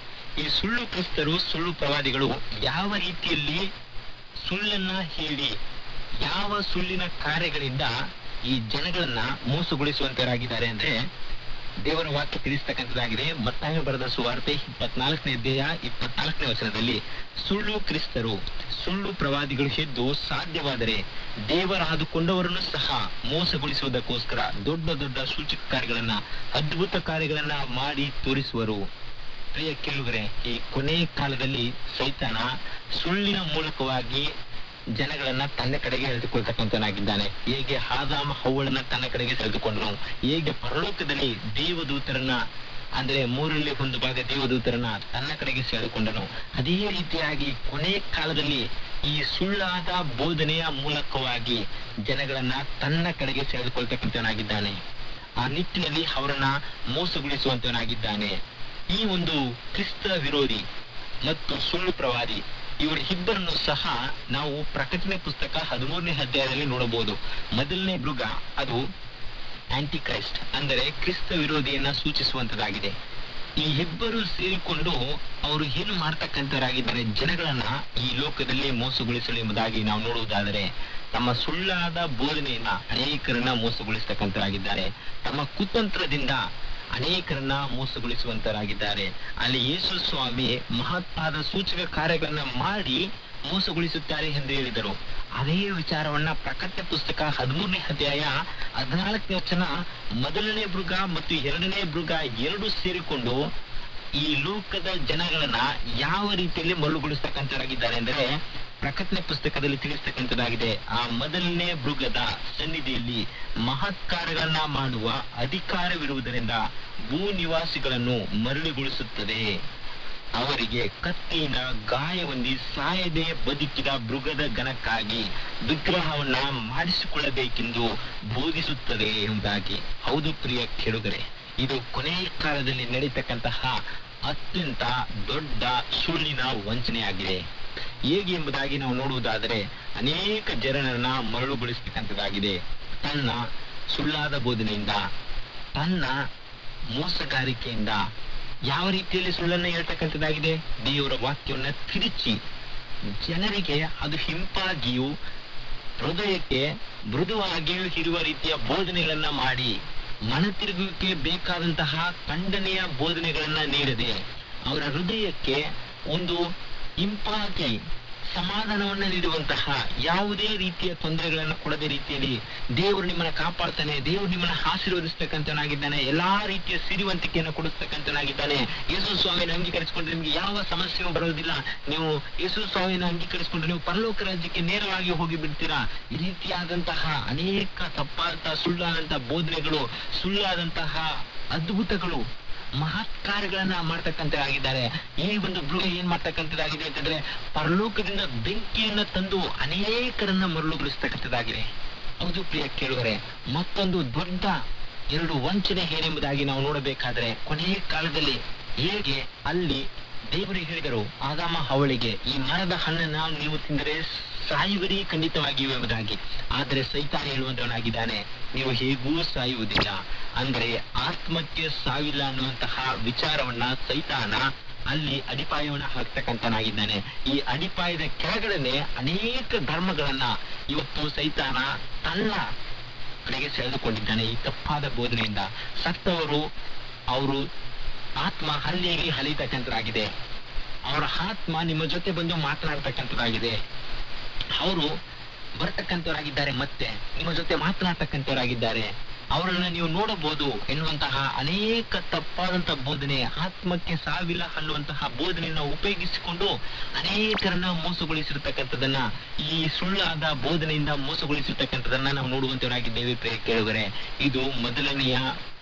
ಈ ಸುಳ್ಳು ಕ್ರಿಸ್ತರು ಸುಳ್ಳು ಪ್ರವಾದಿಗಳು ಯಾವ ರೀತಿಯಲ್ಲಿ ಸುಳ್ಳನ್ನ ಹೇಳಿ ಯಾವ ಸುಳ್ಳಿನ ಕಾರ್ಯಗಳಿಂದ ಈ ಜನಗಳನ್ನ ಮೋಸಗೊಳಿಸುವಂತರಾಗಿದ್ದಾರೆ ಅಂದ್ರೆ ದೇವರ ವಾಕ್ಯ ತಿಳಿಸ್ತಕ್ಕಂಥದ್ದಾಗಿದೆ ಮತ್ತಾಯ ಬರೆದ ಸುವಾರ್ತೆ ಇಪ್ಪತ್ನಾಲ್ಕನೇ ಅಧ್ಯಾಯ ಇಪ್ಪತ್ನಾಲ್ಕನೇ ವಚನದಲ್ಲಿ ಸುಳ್ಳು ಕ್ರಿಸ್ತರು ಸುಳ್ಳು ಪ್ರವಾದಿಗಳು ಎದ್ದು ಸಾಧ್ಯವಾದರೆ ದೇವರಾದುಕೊಂಡವರನ್ನು ಸಹ ಮೋಸಗೊಳಿಸುವುದಕ್ಕೋಸ್ಕರ ದೊಡ್ಡ ದೊಡ್ಡ ಸೂಚಕ ಕಾರ್ಯಗಳನ್ನ ಅದ್ಭುತ ಕಾರ್ಯಗಳನ್ನ ಮಾಡಿ ತೋರಿಸುವರು ಪ್ರಿಯ ಕೇಳುಗರೆ ಈ ಕೊನೆ ಕಾಲದಲ್ಲಿ ಸೈತಾನ ಸುಳ್ಳಿನ ಮೂಲಕವಾಗಿ ಜನಗಳನ್ನ ತನ್ನ ಕಡೆಗೆ ಎಳೆದುಕೊಳ್ತಕ್ಕಂಥನಾಗಿದ್ದಾನೆ ಹೇಗೆ ಆದಾಮ ಹವ್ವಳನ್ನ ತನ್ನ ಕಡೆಗೆ ಸೆಳೆದುಕೊಂಡನು ಹೇಗೆ ಪರಲೋಕದಲ್ಲಿ ದೇವದೂತರನ್ನ ಅಂದ್ರೆ ಮೂರಲ್ಲಿ ಒಂದು ಭಾಗ ದೇವದೂತರನ್ನ ತನ್ನ ಕಡೆಗೆ ಸೆಳೆದುಕೊಂಡನು ಅದೇ ರೀತಿಯಾಗಿ ಕೊನೆ ಕಾಲದಲ್ಲಿ ಈ ಸುಳ್ಳಾದ ಬೋಧನೆಯ ಮೂಲಕವಾಗಿ ಜನಗಳನ್ನ ತನ್ನ ಕಡೆಗೆ ಸೆಳೆದುಕೊಳ್ತಕ್ಕಂಥನಾಗಿದ್ದಾನೆ ಆ ನಿಟ್ಟಿನಲ್ಲಿ ಅವರನ್ನ ಮೋಸಗೊಳಿಸುವಂತವನಾಗಿದ್ದಾನೆ ಈ ಒಂದು ಕ್ರಿಸ್ತ ವಿರೋಧಿ ಮತ್ತು ಸುಳ್ಳು ಪ್ರವಾದಿ ಇವರ ಇಬ್ಬರನ್ನು ಸಹ ನಾವು ಪ್ರಕಟಣೆ ಪುಸ್ತಕ ಹದಿಮೂರನೇ ಅಧ್ಯಾಯದಲ್ಲಿ ನೋಡಬಹುದು ಮೊದಲನೇ ಮೃಗ ಅದು ಆಂಟಿ ಕ್ರೈಸ್ಟ್ ಅಂದರೆ ಕ್ರಿಸ್ತ ವಿರೋಧಿಯನ್ನ ಸೂಚಿಸುವಂತದಾಗಿದೆ ಈ ಇಬ್ಬರು ಸೇರಿಕೊಂಡು ಅವರು ಏನು ಮಾಡ್ತಕ್ಕಂಥವರಾಗಿದ್ದಾರೆ ಜನಗಳನ್ನ ಈ ಲೋಕದಲ್ಲಿ ಮೋಸಗೊಳಿಸಲು ಎಂಬುದಾಗಿ ನಾವು ನೋಡುವುದಾದರೆ ತಮ್ಮ ಸುಳ್ಳಾದ ಬೋಧನೆಯನ್ನ ಅನೇಕರನ್ನ ಮೋಸಗೊಳಿಸ್ತಕ್ಕಂಥವರಾಗಿದ್ದಾರೆ ತಮ್ಮ ಕುತಂತ್ರದಿಂದ ಅನೇಕರನ್ನ ಮೋಸಗೊಳಿಸುವಂತರಾಗಿದ್ದಾರೆ ಅಲ್ಲಿ ಯೇಸು ಸ್ವಾಮಿ ಮಹತ್ತಾದ ಸೂಚಕ ಕಾರ್ಯಗಳನ್ನ ಮಾಡಿ ಮೋಸಗೊಳಿಸುತ್ತಾರೆ ಎಂದು ಹೇಳಿದರು ಅದೇ ವಿಚಾರವನ್ನ ಪ್ರಕಟಣೆ ಪುಸ್ತಕ ಹದಿಮೂರನೇ ಅಧ್ಯಾಯ ಹದಿನಾಲ್ಕನೇ ವಚನ ಮೊದಲನೇ ಮೃಗ ಮತ್ತು ಎರಡನೇ ಮೃಗ ಎರಡು ಸೇರಿಕೊಂಡು ಈ ಲೋಕದ ಜನಗಳನ್ನ ಯಾವ ರೀತಿಯಲ್ಲಿ ಮರುಗೊಳಿಸ್ತಕ್ಕಂಥವರಾಗಿದ್ದಾರೆ ಅಂದ್ರೆ ಪ್ರಕಟಣೆ ಪುಸ್ತಕದಲ್ಲಿ ತಿಳಿಸ್ತಕ್ಕಂಥದ್ದಾಗಿದೆ ಆ ಮೊದಲನೇ ಮೃಗದ ಸನ್ನಿಧಿಯಲ್ಲಿ ಮಹತ್ ಕಾರ್ಯಗಳನ್ನ ಮಾಡುವ ಅಧಿಕಾರವಿರುವುದರಿಂದ ಭೂ ನಿವಾಸಿಗಳನ್ನು ಮರಳುಗೊಳಿಸುತ್ತದೆ ಅವರಿಗೆ ಕತ್ತಿಯಿಂದ ಗಾಯವೊಂದಿ ಸಾಯದೆ ಬದುಕಿದ ಮೃಗದ ಗಣಕ್ಕಾಗಿ ವಿಗ್ರಹವನ್ನ ಮಾಡಿಸಿಕೊಳ್ಳಬೇಕೆಂದು ಬೋಧಿಸುತ್ತದೆ ಎಂಬುದಾಗಿ ಹೌದು ಪ್ರಿಯ ಕೆಡುಗರೆ ಇದು ಕೊನೆಯ ಕಾಲದಲ್ಲಿ ನಡೀತಕ್ಕಂತಹ ಅತ್ಯಂತ ದೊಡ್ಡ ಸುಳ್ಳಿನ ವಂಚನೆಯಾಗಿದೆ ಹೇಗೆ ಎಂಬುದಾಗಿ ನಾವು ನೋಡುವುದಾದರೆ ಅನೇಕ ಜನರನ್ನ ಮರಳುಗೊಳಿಸತಕ್ಕಂಥದ್ದಾಗಿದೆ ತನ್ನ ಸುಳ್ಳಾದ ಬೋಧನೆಯಿಂದ ತನ್ನ ಮೋಸಗಾರಿಕೆಯಿಂದ ಯಾವ ರೀತಿಯಲ್ಲಿ ಸುಳ್ಳನ್ನ ಹೇಳ್ತಕ್ಕಂಥದ್ದಾಗಿದೆ ದೇವರ ವಾಕ್ಯವನ್ನ ತಿರುಚಿ ಜನರಿಗೆ ಅದು ಹಿಂಪಾಗಿಯೂ ಹೃದಯಕ್ಕೆ ಮೃದುವಾಗಿಯೂ ಇರುವ ರೀತಿಯ ಬೋಧನೆಗಳನ್ನ ಮಾಡಿ ಮನತಿರುಗುವಿಕೆ ಬೇಕಾದಂತಹ ಖಂಡನೆಯ ಬೋಧನೆಗಳನ್ನ ನೀಡದೆ ಅವರ ಹೃದಯಕ್ಕೆ ಒಂದು ಇಂಪಾಗಿ ಸಮಾಧಾನವನ್ನ ನೀಡುವಂತಹ ಯಾವುದೇ ರೀತಿಯ ತೊಂದರೆಗಳನ್ನು ಕೊಡದ ರೀತಿಯಲ್ಲಿ ದೇವರು ನಿಮ್ಮನ್ನ ಕಾಪಾಡ್ತಾನೆ ದೇವರು ನಿಮ್ಮನ್ನ ಆಶೀರ್ವದಿಸ್ತಕ್ಕಂಥನಾಗಿದ್ದಾನೆ ಎಲ್ಲಾ ರೀತಿಯ ಸಿರಿವಂತಿಕೆಯನ್ನು ಕೊಡಿಸ್ತಕ್ಕಂಥನಾಗಿದ್ದಾನೆ ಯೇಸು ಸ್ವಾಮಿಯನ್ನು ಅಂಗೀಕರಿಸಿಕೊಂಡ್ರೆ ನಿಮ್ಗೆ ಯಾವ ಸಮಸ್ಯೆಯೂ ಬರೋದಿಲ್ಲ ನೀವು ಯೇಸು ಸ್ವಾಮಿಯನ್ನು ಅಂಗೀಕರಿಸಿಕೊಂಡ್ರೆ ನೀವು ಪರಲೋಕ ರಾಜ್ಯಕ್ಕೆ ನೇರವಾಗಿ ಹೋಗಿ ಬಿಡ್ತೀರಾ ಈ ರೀತಿಯಾದಂತಹ ಅನೇಕ ತಪ್ಪಾದಂತಹ ಸುಳ್ಳಾದಂತಹ ಬೋಧನೆಗಳು ಸುಳ್ಳಾದಂತಹ ಅದ್ಭುತಗಳು ಮಹತ್ ಕಾರ್ಯಗಳನ್ನ ಮಾಡ್ತಕ್ಕಂಥದ್ದಾಗಿದ್ದಾರೆ ಈ ಒಂದು ಮೃಗ ಏನ್ ಮಾಡ್ತಕ್ಕಂಥದ್ದಾಗಿದೆ ಅಂತಂದ್ರೆ ಪರಲೋಕದಿಂದ ಬೆಂಕಿಯನ್ನ ತಂದು ಅನೇಕರನ್ನ ಮರಳುಗೊಳಿಸ್ತಕ್ಕಂಥದ್ದಾಗಿದೆ ಹೌದು ಪ್ರಿಯ ಕೇಳುವರೆ ಮತ್ತೊಂದು ದೊಡ್ಡ ಎರಡು ವಂಚನೆ ಏನೆಂಬುದಾಗಿ ನಾವು ನೋಡಬೇಕಾದ್ರೆ ಕೊನೆಯ ಕಾಲದಲ್ಲಿ ಹೇಗೆ ಅಲ್ಲಿ ದೇವರು ಹೇಳಿದರು ಆದಾಮ ಅವಳಿಗೆ ಈ ಮರದ ಹಣ್ಣನ್ನ ನೀವು ತಿಂದರೆ ಸಾಯುವಿರಿ ಖಂಡಿತವಾಗಿಯೂ ಎಂಬುದಾಗಿ ಆದರೆ ಸೈತಾನ ಹೇಳುವಂತವನಾಗಿದ್ದಾನೆ ನೀವು ಹೇಗೂ ಸಾಯುವುದಿಲ್ಲ ಅಂದ್ರೆ ಆತ್ಮಕ್ಕೆ ಸಾವಿಲ್ಲ ಅನ್ನುವಂತಹ ವಿಚಾರವನ್ನ ಸೈತಾನ ಅಲ್ಲಿ ಅಡಿಪಾಯವನ್ನ ಹಾಕ್ತಕ್ಕಂತನಾಗಿದ್ದಾನೆ ಈ ಅಡಿಪಾಯದ ಕೆಳಗಡೆನೆ ಅನೇಕ ಧರ್ಮಗಳನ್ನ ಇವತ್ತು ಸೈತಾನ ತನ್ನ ಕಡೆಗೆ ಸೆಳೆದುಕೊಂಡಿದ್ದಾನೆ ಈ ತಪ್ಪಾದ ಬೋಧನೆಯಿಂದ ಸತ್ತವರು ಅವರು ಆತ್ಮ ಹಲ್ಲಿಗೆ ಹಲಿತಕ್ಕಂಥದ್ದಾಗಿದೆ ಅವರ ಆತ್ಮ ನಿಮ್ಮ ಜೊತೆ ಬಂದು ಮಾತನಾಡ್ತಕ್ಕಂಥದ್ದಾಗಿದೆ ಅವರು ಬರ್ತಕ್ಕಂಥವರಾಗಿದ್ದಾರೆ ಮತ್ತೆ ನಿಮ್ಮ ಜೊತೆ ಮಾತನಾಡ್ತಕ್ಕಂಥವರಾಗಿದ್ದಾರೆ ಅವರನ್ನ ನೀವು ನೋಡಬಹುದು ಎನ್ನುವಂತಹ ಅನೇಕ ತಪ್ಪಾದಂತಹ ಬೋಧನೆ ಆತ್ಮಕ್ಕೆ ಸಾವಿಲ್ಲ ಅನ್ನುವಂತಹ ಬೋಧನೆಯನ್ನ ಉಪಯೋಗಿಸಿಕೊಂಡು ಅನೇಕರನ್ನ ಮೋಸಗೊಳಿಸಿರ್ತಕ್ಕಂಥದನ್ನ ಈ ಸುಳ್ಳಾದ ಬೋಧನೆಯಿಂದ ಮೋಸಗೊಳಿಸಿರ್ತಕ್ಕಂಥದನ್ನ ನಾವು ನೋಡುವಂತವರಾಗಿದ್ದೇವೆ ಪ್ರಿಯ ಕೇಳುಗರೆ ಇದು ಮೊದಲನೆಯ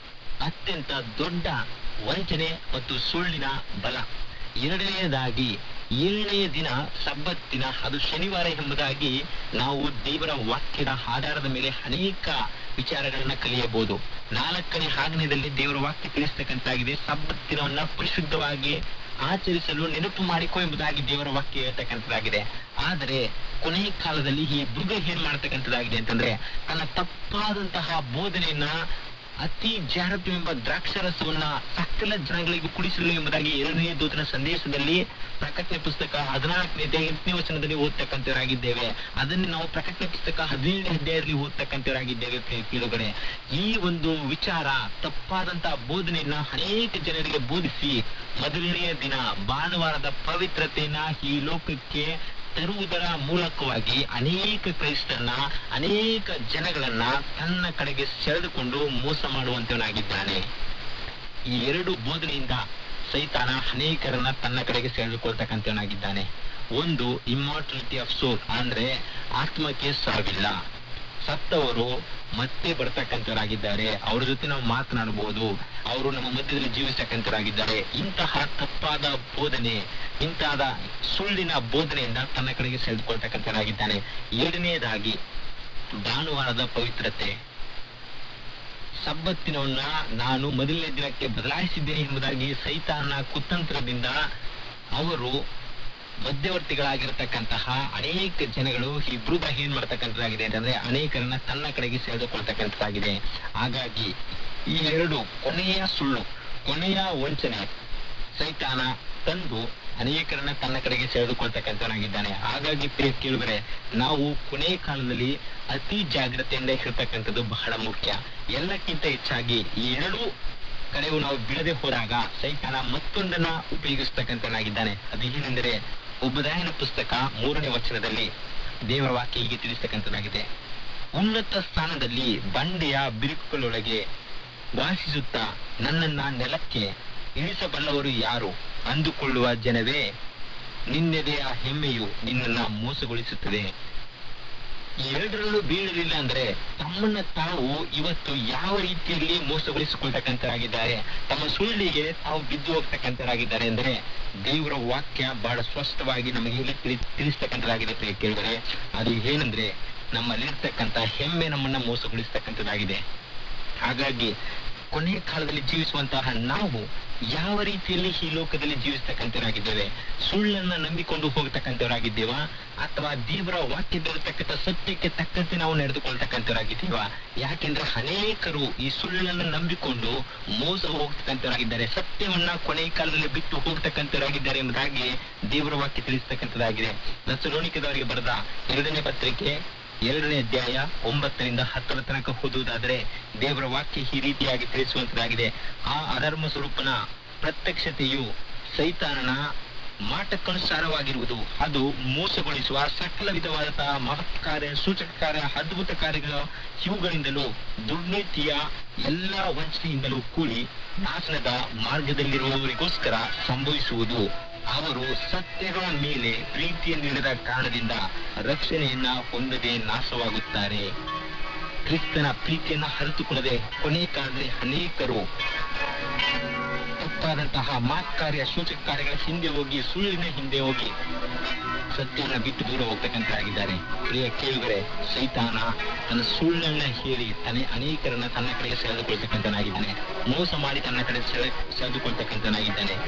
ಅತ್ಯಂತ ದೊಡ್ಡ ವಂಚನೆ ಮತ್ತು ಸುಳ್ಳಿನ ಬಲ ಎರಡನೆಯದಾಗಿ ಏಳನೆಯ ದಿನ ಸಬ್ಬತ್ತಿನ ಅದು ಶನಿವಾರ ಎಂಬುದಾಗಿ ನಾವು ದೇವರ ವಾಕ್ಯದ ಆಧಾರದ ಮೇಲೆ ಅನೇಕ ವಿಚಾರಗಳನ್ನ ಕಲಿಯಬಹುದು ನಾಲ್ಕನೇ ಆಜ್ಞೆಯಲ್ಲಿ ದೇವರ ವಾಕ್ಯ ತಿಳಿಸ್ತಕ್ಕಂತಾಗಿದೆ ಸಬ್ಬತ್ತಿನವನ್ನ ಪರಿಶುದ್ಧವಾಗಿ ಆಚರಿಸಲು ನೆನಪು ಮಾಡಿಕೊ ಎಂಬುದಾಗಿ ದೇವರ ವಾಕ್ಯ ಹೇಳ್ತಕ್ಕಂಥದ್ದಾಗಿದೆ ಆದರೆ ಕೊನೆಯ ಕಾಲದಲ್ಲಿ ಈ ಮೃಗ ಏನ್ ಮಾಡ್ತಕ್ಕಂಥದ್ದಾಗಿದೆ ಅಂತಂದ್ರೆ ತನ್ನ ತಪ್ಪಾದಂತಹ ಬೋಧನೆಯನ್ನ ಅತಿ ಜಾರತು ಎಂಬ ದ್ರಾಕ್ಷರಸವನ್ನ ಸಕಲ ಜನಗಳಿಗೂ ಕುಡಿಸಲು ಎಂಬುದಾಗಿ ಎರಡನೇ ದೂತನ ಸಂದೇಶದಲ್ಲಿ ಪ್ರಕಟಣೆ ಪುಸ್ತಕ ಹದಿನಾಲ್ಕನೇ ಎಂಟನೇ ವಚನದಲ್ಲಿ ಓದ್ತಕ್ಕಂಥವರಾಗಿದ್ದೇವೆ ಅದನ್ನು ನಾವು ಪ್ರಕಟಣೆ ಪುಸ್ತಕ ಹದಿನೇಳನೇ ಅಧ್ಯಾಯದಲ್ಲಿ ಓದ್ತಕ್ಕಂಥವರಾಗಿದ್ದೇವೆ ಪ್ರಿಯ ಕೇಳುಗರೆ ಈ ಒಂದು ವಿಚಾರ ತಪ್ಪಾದಂತಹ ಬೋಧನೆಯನ್ನ ಅನೇಕ ಜನರಿಗೆ ಬೋಧಿಸಿ ಮೊದಲನೆಯ ದಿನ ಭಾನುವಾರದ ಪವಿತ್ರತೆಯನ್ನ ಈ ಲೋಕಕ್ಕೆ ತರುವುದರ ಮೂಲಕವಾಗಿ ಅನೇಕ ಕ್ರೈಸ್ತರನ್ನ ಅನೇಕ ಜನಗಳನ್ನ ತನ್ನ ಕಡೆಗೆ ಸೆಳೆದುಕೊಂಡು ಮೋಸ ಮಾಡುವಂತವನಾಗಿದ್ದಾನೆ ಈ ಎರಡು ಬೋಧನೆಯಿಂದ ಸೈತಾನ ಅನೇಕರನ್ನ ತನ್ನ ಕಡೆಗೆ ಸೆಳೆದುಕೊಳ್ತಕ್ಕಂಥವನಾಗಿದ್ದಾನೆ ಒಂದು ಇಮ್ಮಾರ್ಟಲಿಟಿ ಆಫ್ ಸೋಲ್ ಅಂದ್ರೆ ಆತ್ಮಕ್ಕೆ ಸಾವಿಲ್ಲ ಸತ್ತವರು ಮತ್ತೆ ಬರ್ತಕ್ಕಂಥವರಾಗಿದ್ದಾರೆ ಅವ್ರ ಜೊತೆ ನಾವು ಮಾತನಾಡಬಹುದು ಅವರು ನಮ್ಮ ಮಧ್ಯದಲ್ಲಿ ಜೀವಿಸ್ತಕ್ಕಂಥವರಾಗಿದ್ದಾರೆ ಇಂತಹ ತಪ್ಪಾದ ಬೋಧನೆ ಇಂತಹದ ಸುಳ್ಳಿನ ಬೋಧನೆಯಿಂದ ತನ್ನ ಕಡೆಗೆ ಸೆಳೆದುಕೊಳ್ತಕ್ಕಂಥವರಾಗಿದ್ದಾನೆ ಎರಡನೆಯದಾಗಿ ಭಾನುವಾರದ ಪವಿತ್ರತೆ ಸಬ್ಬತ್ತಿನವನ್ನ ನಾನು ಮೊದಲನೇ ದಿನಕ್ಕೆ ಬದಲಾಯಿಸಿದ್ದೇನೆ ಎಂಬುದಾಗಿ ಸೈತಾನ ಕುತಂತ್ರದಿಂದ ಅವರು ಮಧ್ಯವರ್ತಿಗಳಾಗಿರ್ತಕ್ಕಂತಹ ಅನೇಕ ಜನಗಳು ಈ ಮೃಗ ಏನ್ ಮಾಡ್ತಕ್ಕಂಥದ್ದಾಗಿದೆ ಅಂತಂದ್ರೆ ಅನೇಕರನ್ನ ತನ್ನ ಕಡೆಗೆ ಸೆಳೆದುಕೊಳ್ತಕ್ಕಂಥದ್ದಾಗಿದೆ ಹಾಗಾಗಿ ಈ ಎರಡು ಕೊನೆಯ ಸುಳ್ಳು ಕೊನೆಯ ವಂಚನೆ ಸೈತಾನ ತಂದು ಅನೇಕರನ್ನ ತನ್ನ ಕಡೆಗೆ ಸೆಳೆದುಕೊಳ್ತಕ್ಕಂಥವನಾಗಿದ್ದಾನೆ ಹಾಗಾಗಿ ಪ್ರಿಯ ಕೇಳಿದರೆ ನಾವು ಕೊನೆಯ ಕಾಲದಲ್ಲಿ ಅತಿ ಜಾಗ್ರತೆಯಿಂದ ಇರತಕ್ಕಂಥದ್ದು ಬಹಳ ಮುಖ್ಯ ಎಲ್ಲಕ್ಕಿಂತ ಹೆಚ್ಚಾಗಿ ಈ ಎರಡೂ ಕಡೆಗೂ ನಾವು ಬಿಡದೆ ಹೋದಾಗ ಸೈತಾನ ಮತ್ತೊಂದನ್ನ ಉಪಯೋಗಿಸ್ತಕ್ಕಂಥನಾಗಿದ್ದಾನೆ ಅದೇನೆಂದರೆ ಉಪದಾಯನ ಪುಸ್ತಕ ಮೂರನೇ ವಚನದಲ್ಲಿ ದೇವರ ವಾಕ್ಯ ಹೀಗೆ ತಿಳಿಸ್ತಕ್ಕಂಥದ್ದಾಗಿದೆ ಉನ್ನತ ಸ್ಥಾನದಲ್ಲಿ ಬಂಡೆಯ ಬಿರುಕುಗಳೊಳಗೆ ವಾಸಿಸುತ್ತಾ ನನ್ನನ್ನ ನೆಲಕ್ಕೆ ಇಳಿಸಬಲ್ಲವರು ಯಾರು ಅಂದುಕೊಳ್ಳುವ ಜನವೇ ನಿನ್ನೆದೆಯ ಹೆಮ್ಮೆಯು ನಿನ್ನನ್ನ ಮೋಸಗೊಳಿಸುತ್ತದೆ ಈ ಎರಡರಲ್ಲೂ ಬೀಳಲಿಲ್ಲ ಅಂದ್ರೆ ತಮ್ಮನ್ನ ತಾವು ಇವತ್ತು ಯಾವ ರೀತಿಯಲ್ಲಿ ಮೋಸಗೊಳಿಸಿಕೊಳ್ತಕ್ಕಂಥರಾಗಿದ್ದಾರೆ ತಮ್ಮ ಸುಳ್ಳಿಗೆ ತಾವು ಬಿದ್ದು ಹೋಗ್ತಕ್ಕಂಥರಾಗಿದ್ದಾರೆ ಅಂದ್ರೆ ದೇವರ ವಾಕ್ಯ ಬಹಳ ಸ್ಪಷ್ಟವಾಗಿ ನಮಗೆ ಇಲ್ಲಿ ತಿಳಿ ತಿಳಿಸ್ತಕ್ಕಂಥದ್ದಾಗಿದೆ ಪ್ರಿಯ ಕೇಳಿದರೆ ಅದು ಏನಂದ್ರೆ ನಮ್ಮಲ್ಲಿರ್ತಕ್ಕಂಥ ಹೆಮ್ಮೆ ನಮ್ಮನ್ನ ಮೋಸಗೊಳಿಸ್ತಕ್ಕಂಥದ್ದಾಗಿದೆ ಹಾಗಾಗಿ ಕೊನೆಯ ಕಾಲದಲ್ಲಿ ಜೀವಿಸುವಂತಹ ನಾವು ಯಾವ ರೀತಿಯಲ್ಲಿ ಈ ಲೋಕದಲ್ಲಿ ಜೀವಿಸ್ತಕ್ಕಂಥವರಾಗಿದ್ದೇವೆ ಸುಳ್ಳನ್ನ ನಂಬಿಕೊಂಡು ಹೋಗ್ತಕ್ಕಂಥವರಾಗಿದ್ದೇವಾ ಅಥವಾ ದೇವರ ವಾಕ್ಯದಲ್ಲಿರ್ತಕ್ಕಂಥ ಸತ್ಯಕ್ಕೆ ತಕ್ಕಂತೆ ನಾವು ನಡೆದುಕೊಳ್ತಕ್ಕಂಥವರಾಗಿದ್ದೇವಾ ಯಾಕೆಂದ್ರೆ ಅನೇಕರು ಈ ಸುಳ್ಳನ್ನು ನಂಬಿಕೊಂಡು ಮೋಸ ಹೋಗ್ತಕ್ಕಂಥವರಾಗಿದ್ದಾರೆ ಸತ್ಯವನ್ನ ಕೊನೆಯ ಕಾಲದಲ್ಲಿ ಬಿಟ್ಟು ಹೋಗ್ತಕ್ಕಂಥವರಾಗಿದ್ದಾರೆ ಎಂಬುದಾಗಿ ದೇವರ ವಾಕ್ಯ ತಿಳಿಸ್ತಕ್ಕಂಥದ್ದಾಗಿದೆ ದಸರೋಣಿಕದವರಿಗೆ ಬರೆದ ಎರಡನೇ ಪತ್ರಿಕೆ ಎರಡನೇ ಅಧ್ಯಾಯ ಒಂಬತ್ತರಿಂದ ಹತ್ತರ ತನಕ ಓದುವುದಾದರೆ ದೇವರ ವಾಕ್ಯ ಈ ರೀತಿಯಾಗಿ ತಿಳಿಸುವಂತದಾಗಿದೆ ಆ ಅಧರ್ಮ ಸ್ವರೂಪನ ಪ್ರತ್ಯಕ್ಷತೆಯು ಸೈತಾನನ ಮಾಟಕ್ಕನುಸಾರವಾಗಿರುವುದು ಅದು ಮೋಸಗೊಳಿಸುವ ಸಕಲ ವಿಧವಾದಂತಹ ಮಹತ್ ಕಾರ್ಯ ಸೂಚಕ ಕಾರ್ಯ ಅದ್ಭುತ ಕಾರ್ಯಗಳ ಇವುಗಳಿಂದಲೂ ದುರ್ನೀತಿಯ ಎಲ್ಲ ವಂಚನೆಯಿಂದಲೂ ಕೂಡಿ ನಾಶನದ ಮಾರ್ಗದಲ್ಲಿರುವವರಿಗೋಸ್ಕರ ಸಂಭವಿಸುವುದು ಅವರು ಸತ್ಯಗಳ ಮೇಲೆ ಪ್ರೀತಿಯನ್ನಿಡದ ಕಾರಣದಿಂದ ರಕ್ಷಣೆಯನ್ನ ಹೊಂದದೆ ನಾಶವಾಗುತ್ತಾರೆ ಕ್ರಿಸ್ತನ ಪ್ರೀತಿಯನ್ನ ಹರಿತುಕೊಳ್ಳದೆ ಕೊನೆ ಕಾಲದಲ್ಲಿ ಅನೇಕರು ತಪ್ಪಾದಂತಹ ಮಾತ್ಕಾರ್ಯ ಸೂಚಕ ಕಾರ್ಯಗಳ ಹಿಂದೆ ಹೋಗಿ ಸುಳ್ಳಿನ ಹಿಂದೆ ಹೋಗಿ ಸತ್ಯವನ್ನ ಬಿಟ್ಟು ದೂರ ಹೋಗ್ತಕ್ಕಂತಾಗಿದ್ದಾರೆ ಪ್ರಿಯ ಕೇಳಿದರೆ ಸೈತಾನ ತನ್ನ ಸುಳ್ಳನ್ನ ಹೇಳಿ ತನ್ನ ಅನೇಕರನ್ನ ತನ್ನ ಕಡೆಗೆ ಸೆಳೆದುಕೊಳ್ತಕ್ಕಂತನಾಗಿದ್ದಾನೆ ಮೋಸ ಮಾಡಿ ತನ್ನ ಕಡೆ ಸೆಳೆ ಸೆಳೆದುಕೊಳ್ತಕ್ಕಂತನಾಗಿದ್ದಾನೆ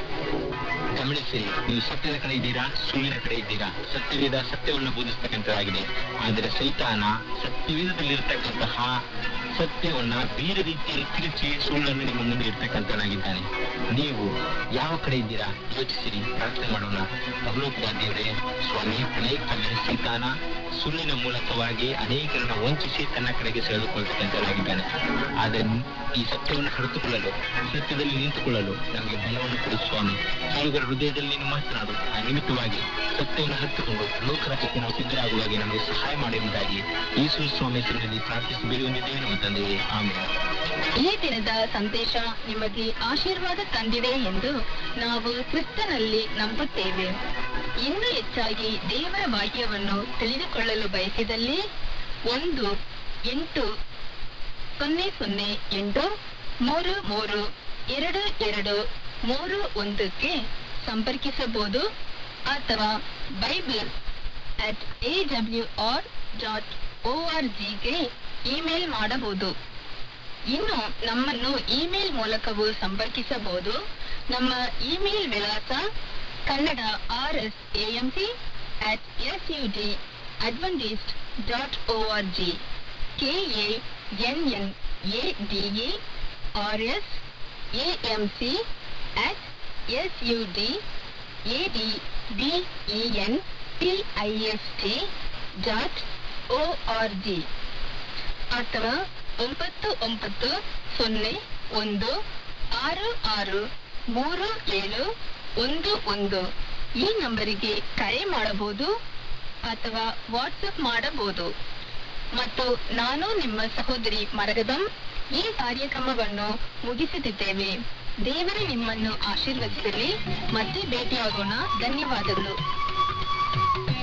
ಗಮನಿಸಿ ನೀವು ಸತ್ಯದ ಕಡೆ ಇದ್ದೀರಾ ಸುಳ್ಳಿನ ಕಡೆ ಇದ್ದೀರಾ ಸತ್ಯವೇದ ಸತ್ಯವನ್ನು ಬೋಧಿಸ್ತಕ್ಕಂಥದ್ದಾಗಿದೆ ಆದರೆ ಸೈತಾನ ಸತ್ಯವೇದದಲ್ಲಿರ್ತಕ್ಕಂತಹ ಸತ್ಯವನ್ನ ಬೇರೆ ರೀತಿಯಲ್ಲಿ ತಿರುಚಿ ಸುಳ್ಳನ್ನು ನಿಮ್ಮ ಮುಂದೆ ಇರ್ತಕ್ಕಂಥನಾಗಿದ್ದಾನೆ ನೀವು ಯಾವ ಕಡೆ ಇದ್ದೀರಾ ಯೋಚಿಸಿರಿ ಪ್ರಾರ್ಥನೆ ಮಾಡೋಣ ಪರಲೋಕದ ದೇವರೇ ಸ್ವಾಮಿ ಅನೇಕ ಕಡೆ ಸೈತಾನ ಸುಳ್ಳಿನ ಮೂಲಕವಾಗಿ ಅನೇಕರನ್ನ ವಂಚಿಸಿ ತನ್ನ ಕಡೆಗೆ ಸೆಳೆದುಕೊಳ್ತಕ್ಕಂಥನಾಗಿದ್ದಾನೆ ಆದರೆ ಈ ಸತ್ಯವನ್ನು ಹರಿತುಕೊಳ್ಳಲು ಸತ್ಯದಲ್ಲಿ ನಿಂತುಕೊಳ್ಳಲು ನಮಗೆ ಬಲವನ್ನು ಕೊಡು ಸ್ವಾಮಿ ಕೇಳುಗರ ಹೃದಯದಲ್ಲಿ ನೀನು ಮಾತನಾಡು ಆ ನಿಮಿತ್ತವಾಗಿ ಸತ್ಯವನ್ನು ಹರಿತುಕೊಂಡು ಲೋಕರಾಜ್ಯಕ್ಕೆ ನಾವು ಸಿದ್ಧರಾಗುವಾಗೆ ನಮಗೆ ಸಹಾಯ ಮಾಡಿರುವುದಾಗಿ ಯೇಸು ಸ್ವಾಮಿ ಹೆಸರಿನಲ್ಲಿ ಪ್ರಾರ್ಥಿಸಿ ಬೇಡುವಂದಿದ್ದೇವೆ ನಮ್ಮ ತಂದೆಯೇ ಆಮೇಲೆ ಈ ದಿನದ ಸಂದೇಶ ನಿಮಗೆ ಆಶೀರ್ವಾದ ತಂದಿದೆ ಎಂದು ನಾವು ಕ್ರಿಸ್ತನಲ್ಲಿ ನಂಬುತ್ತೇವೆ ಇನ್ನೂ ಹೆಚ್ಚಾಗಿ ದೇವರ ವಾಕ್ಯವನ್ನು ತಿಳಿದುಕೊಳ್ಳಲು ಬಯಸಿದಲ್ಲಿ ಒಂದು ಎಂಟು ಸೊನ್ನೆ ಸೊನ್ನೆ ಎಂಟು ಮೂರು ಮೂರು ಎರಡು ಎರಡು ಮೂರು ಒಂದಕ್ಕೆ ಸಂಪರ್ಕಿಸಬಹುದು ಅಥವಾ Bible at A W R dot O R ಜಿಗೆ ಇಮೇಲ್ ಮಾಡಬಹುದು ಇನ್ನು ನಮ್ಮನ್ನು ಇಮೇಲ್ ಮೂಲಕವೂ ಸಂಪರ್ಕಿಸಬಹುದು ನಮ್ಮ ಇಮೇಲ್ ವಿಳಾಸ Kannada R S AMC at S U D Adventist dot O R G K A N N A D A R S A M C at S U D A D B E N T I S T dot O R G ಅಥವಾ ಒಂಬತ್ತು ಒಂಬತ್ತು ಸೊನ್ನೆ ಒಂದು ಆರು ಆರು ಮೂರು ಏಳು ಒಂದು ಒಂದು ಈ ನಂಬರಿಗೆ ಕರೆ ಮಾಡಬಹುದು ಅಥವಾ ವಾಟ್ಸಪ್ ಮಾಡಬಹುದು ಮತ್ತು ನಾನು ನಿಮ್ಮ ಸಹೋದರಿ ಮರಗದಂ ಈ ಕಾರ್ಯಕ್ರಮವನ್ನು ಮುಗಿಸುತ್ತಿದ್ದೇವೆ ದೇವರು ನಿಮ್ಮನ್ನು ಆಶೀರ್ವದಿಸಲಿ ಮತ್ತೆ ಭೇಟಿಯಾಗೋಣ ಧನ್ಯವಾದಗಳು